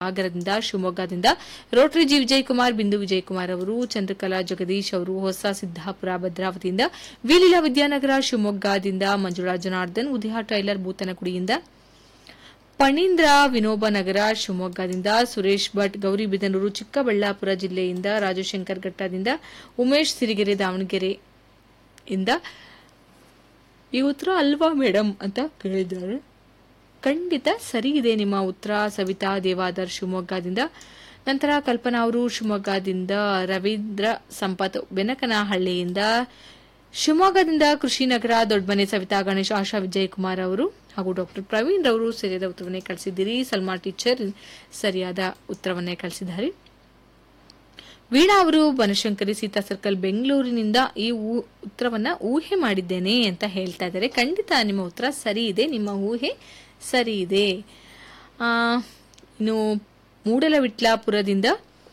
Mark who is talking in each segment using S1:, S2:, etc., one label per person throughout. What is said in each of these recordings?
S1: ಸಾಗರದಿಂದ ಶಿವಮೊಗ್ಗದಿಂದ Rotary G Vijayakumar ಬಿಂದು ವಿಜಯಕುಮಾರ್ ಅವರು ಚಂದ್ರಕಲಾ ಜಗದೀಶ್ ಅವರು ಹೊಸ ಸಿದ್ದಾಪುರ ಭದ್ರಾವತಿಯಿಂದ ವಿಲೀಲಾ ವಿದ್ಯಾನಗರ ಶಿವಮೊಗ್ಗದಿಂದ ಮಂಜುಳಾ ಜನಾರ್ದನ್ ಉದಿಹಾ ಟೈಲರ್ ಬೂತನಗುಡಿಯಿಂದ ಪಣೀಂದ್ರ ವಿನೋಬ ನಗರ ಶಿವಮೊಗ್ಗದಿಂದ ಸುರೇಶ್ ಭಟ್ ಗೌರಿಬಿದನೂರು ಚಿಕ್ಕಬಳ್ಳಾಪುರ ಜಿಲ್ಲೆಯಿಂದ ರಾಜಶೇಖರ್ ಘಟ್ಟದಿಂದ ಉಮೇಶ್ ಸಿರಿಗೆರೆ ದಾವಣಗೆರೆ ಇಂದ ಈ ಉತ್ತರ ಅಲ್ವಾ ಮೇಡಮ್ ಅಂತ ಕೇಳಿದ್ದಾರೆ ಖಂಡಿತ ಸರಿ ಇದೆ ನಿಮ್ಮ ಉತ್ತರ ಸವಿತಾ ದೇವಾದರ್ ಶಿವಮೊಗ್ಗದಿಂದ ನಂತರ ಕಲ್ಪನಾ ಅವರು ಶಿವಮೊಗ್ಗದಿಂದ ರವೀಂದ್ರ ಸಂಪತ್ ಬೆನಕನಹಳ್ಳಿಯಿಂದ ಶಿವಮೊಗ್ಗದಿಂದ ಕೃಷಿನಗರ ದೊಡ್ಡಮನೆ ಸವಿತಾ ಗಣೇಶ್ ಆಶಾ ವಿಜಯಕುಮಾರ್ ಅವರು ಹಾಗೂ ಡಾಕ್ಟರ್ ಪ್ರವೀಣ್ ರವರು ಸರಿಯಾದ ಉತ್ತರವನ್ನೇ ಕಳಿಸಿದ್ದೀರಿ ಸಲ್ಮಾ ಟೀಚರ್ ಸರಿಯಾದ ಉತ್ತರವನ್ನೇ ಕಳಿಸಿದ್ದಾರೆ ವೀಣಾ ಅವರು ಬನಶಂಕರಿ ಸೀತಾ ಸರ್ಕಲ್ ಬೆಂಗಳೂರಿನಿಂದ ಈ ಊ- ಉತ್ತರವನ್ನ ಊಹೆ ಮಾಡಿದ್ದೇನೆ ಅಂತ ಹೇಳ್ತಾ ಇದ್ದಾರೆ ಖಂಡಿತ ನಿಮ್ಮ ಉತ್ತರ ಸರಿ ಇದೆ ನಿಮ್ಮ ಊಹೆ ಸರಿ ಇದೆ ಆ, ಇನ್ನು ಮೂಡಲವಿಟ್ಲಾಪುರದಿಂದ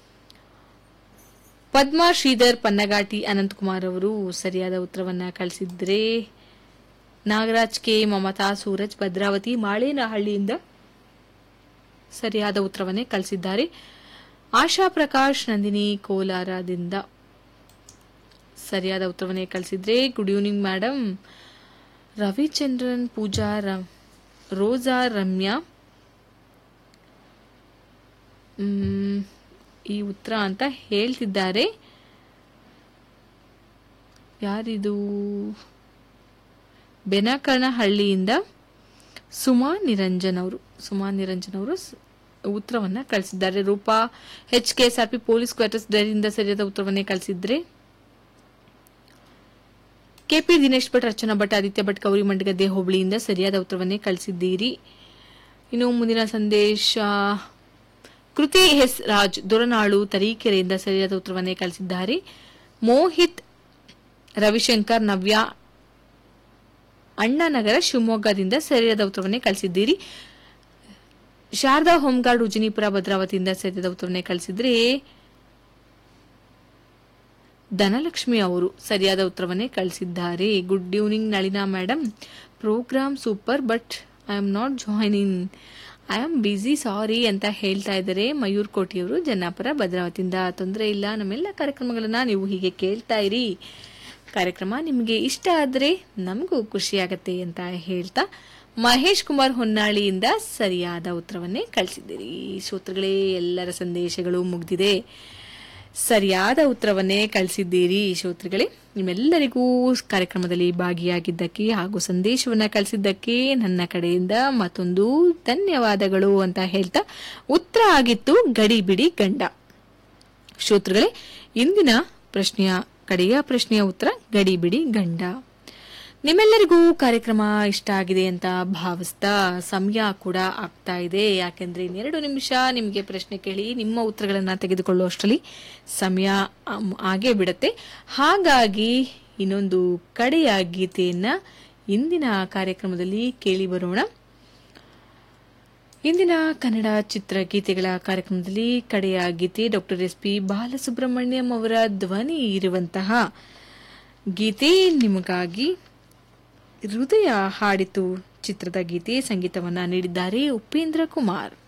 S1: ಪದ್ಮಾ ಶ್ರೀಧರ್ ಪನ್ನಗಾಟಿ ಅನಂತಕುಮಾರ್ ಅವರು ಸರಿಯಾದ ಉತ್ತರವನ್ನ ಕಳಿಸಿದ್ರೆ ನಾಗರಾಜ್ ಕೆ ಮಮತಾ ಸೂರಜ್ ಭದ್ರಾವತಿ ಮಾಳೇನಹಳ್ಳಿಯಿಂದ ಸರಿಯಾದ ಉತ್ತರವನ್ನೇ ಕಳಿಸಿದ್ದಾರೆ ಆಶಾ ಪ್ರಕಾಶ್ ನಂದಿನಿ ಕೋಲಾರದಿಂದ ಸರಿಯಾದ ಉತ್ತರವನ್ನೇ ಕಳಿಸಿದ್ರೆ good evening madam Ravichandran Pooja ರ- ರೋಜಾ ರಮ್ಯಾ ಮ್, ಈ ಉತ್ತರ ಅಂತ ಹೇಳ್ತಿದ್ದಾರೆ ಯಾರಿದು ಬೆನಕನಹಳ್ಳಿಯಿಂದ ಸುಮಾ ನಿರಂಜನ್ ಅವರು ಸುಮಾ ನಿರಂಜನ್ ಅವರು ಸ್- ಉತ್ತರವನ್ನ ಕಳಿಸಿದ್ದಾರೆ Roopa H K S R P police quarters ಡೈರಿಯಿಂದ ಸರಿಯಾದ ಉತ್ತರವನ್ನೇ ಕಳಿಸಿದ್ರೆ ಕೆಪಿ ದಿನೇಶ್ ಭಟ್ ರಚನಾ ಭಟ್ ಆದಿತ್ಯ ಭಟ್ ಗೌರಿ ಮಂಡಗದ್ದೆ ಹೋಬಳಿಯಿಂದ ಸರಿಯಾದ ಉತ್ತರವನ್ನೇ ಕಳಿಸಿದ್ದೀರಿ ಇನ್ನು ಮುಂದಿನ ಸಂದೇಶ ಕೃತಿ ಎಸ್ ರಾಜ್ ದೊರನಾಳು ತರೀಕೆರೆಯಿಂದ ಸರಿಯಾದ ಉತ್ತರವನ್ನೇ ಕಳಿಸಿದ್ದಾರೆ ಮೋಹಿತ್ ರವಿಶಂಕರ್ ನವ್ಯ ಅಣ್ಣನಗರ ಶಿವಮೊಗ್ಗದಿಂದ ಸರಿಯಾದ ಉತ್ತರವನ್ನೇ ಕಳಿಸಿದ್ದೀರಿ ಶಾರದಾ ಹೋಮ್ಗಾರ್ಡ್ ಉಜಿನಿಪುರ ಭದ್ರಾವತಿಯಿಂದ ಸರಿಯಾದ ಉತ್ತರವನ್ನೇ ಕಳಿಸಿದ್ರೆ ಧನಲಕ್ಷ್ಮಿ ಅವರು ಸರಿಯಾದ ಉತ್ತರವನ್ನೇ ಕಳಿಸಿದ್ದಾರೆ good evening Nalina madam program super but I am not joining I am busy sorry ಅಂತ ಹೇಳ್ತಾ ಇದ್ದಾರೆ ಮಯೂರ್ ಕೋಟಿಯವರು ಜನ್ನಾಪುರ ಭದ್ರಾವತಿಯಿಂದ ತೊಂದರೆ ಇಲ್ಲ ನಮ್ಮೆಲ್ಲ ಕಾರ್ಯಕ್ರಮಗಳನ್ನ ನೀವು ಹೀಗೆ ಕೇಳ್ತಾ ಇರಿ ಕಾರ್ಯಕ್ರಮ ನಿಮಗೆ ಇಷ್ಟ ಆದರೆ ನಮಗೂ ಖುಷಿಯಾಗತ್ತೆ ಅಂತ ಹೇಳ್ತಾ ಮಹೇಶ್ ಕುಮಾರ್ ಹೊನ್ನಾಳಿಯಿಂದ ಸರಿಯಾದ ಉತ್ತರವನ್ನೇ ಕಳಿಸಿದ್ದೀರಿ ಶ್ರೋತೃಗಳೇ ಎಲ್ಲರ ಸಂದೇಶಗಳು ಮುಗ್ದಿದೆ ಸರಿಯಾದ ಉತ್ತರವನ್ನೇ ಕಳಿಸಿದ್ದೀರಿ ಶ್ರೋತೃಗಳೇ ನಿಮ್ಮೆಲ್ಲರಿಗೂ ಕಾರ್ಯಕ್ರಮದಲ್ಲಿ ಭಾಗಿಯಾಗಿದ್ದಕ್ಕೆ ಹಾಗೂ ಸಂದೇಶವನ್ನ ಕಳಿಸಿದ್ದಕ್ಕೆ ನನ್ನ ಕಡೆಯಿಂದ ಮತ್ತೊಂದು ಧನ್ಯವಾದಗಳು ಅಂತ ಹೇಳ್ತಾ ಉತ್ತರ ಆಗಿತ್ತು ಗಡಿ ಬಿಡಿ ಗಂಡ ಶ್ರೋತೃಗಳೇ ಇಂದಿನ ಪ್ರಶ್ನೆಯ ಕಡೆಯ ಪ್ರಶ್ನೆಯ ಉತ್ತರ ಗಡಿ ಬಿಡಿ ಗಂಡ ನಿಮ್ಮೆಲ್ಲರಿಗೂ ಕಾರ್ಯಕ್ರಮ ಇಷ್ಟ ಆಗಿದೆ ಅಂತ ಭಾವಿಸ್ತಾ ಸಮಯ ಕೂಡ ಆಗ್ತಾ ಇದೆ ಯಾಕೆಂದ್ರೆ ಇನ್ನೆರಡು ನಿಮಿಷ ನಿಮಗೆ ಪ್ರಶ್ನೆ ಕೇಳಿ ನಿಮ್ಮ ಉತ್ತರಗಳನ್ನ ತೆಗೆದುಕೊಳ್ಳುವಷ್ಟರಲ್ಲಿ ಸಮಯ ಆಮ್, ಆಗೇ ಬಿಡುತ್ತೆ ಹಾಗಾಗಿ ಇನ್ನೊಂದು ಕಡೆಯ ಗೀತೆಯನ್ನ ಇಂದಿನ ಕಾರ್ಯಕ್ರಮದಲ್ಲಿ ಕೇಳಿ ಬರೋಣ ಇಂದಿನ ಕನ್ನಡ ಚಿತ್ರಗೀತೆಗಳ ಕಾರ್ಯಕ್ರಮದಲ್ಲಿ ಕಡೆಯ ಗೀತೆ ಡಾಕ್ಟರ್ ಎಸ್ ಪಿ ಬಾಲಸುಬ್ರಹ್ಮಣ್ಯಂ ಅವರ ಧ್ವನಿ ಇರುವಂತಹ ಗೀತೆ ನಿಮಗಾಗಿ ಹೃದಯ ಹಾಡಿತು ಚಿತ್ರದ ಗೀತೆ ಸಂಗೀತವನ್ನ ನೀಡಿದ್ದಾರೆ ಉಪೇಂದ್ರ ಕುಮಾರ್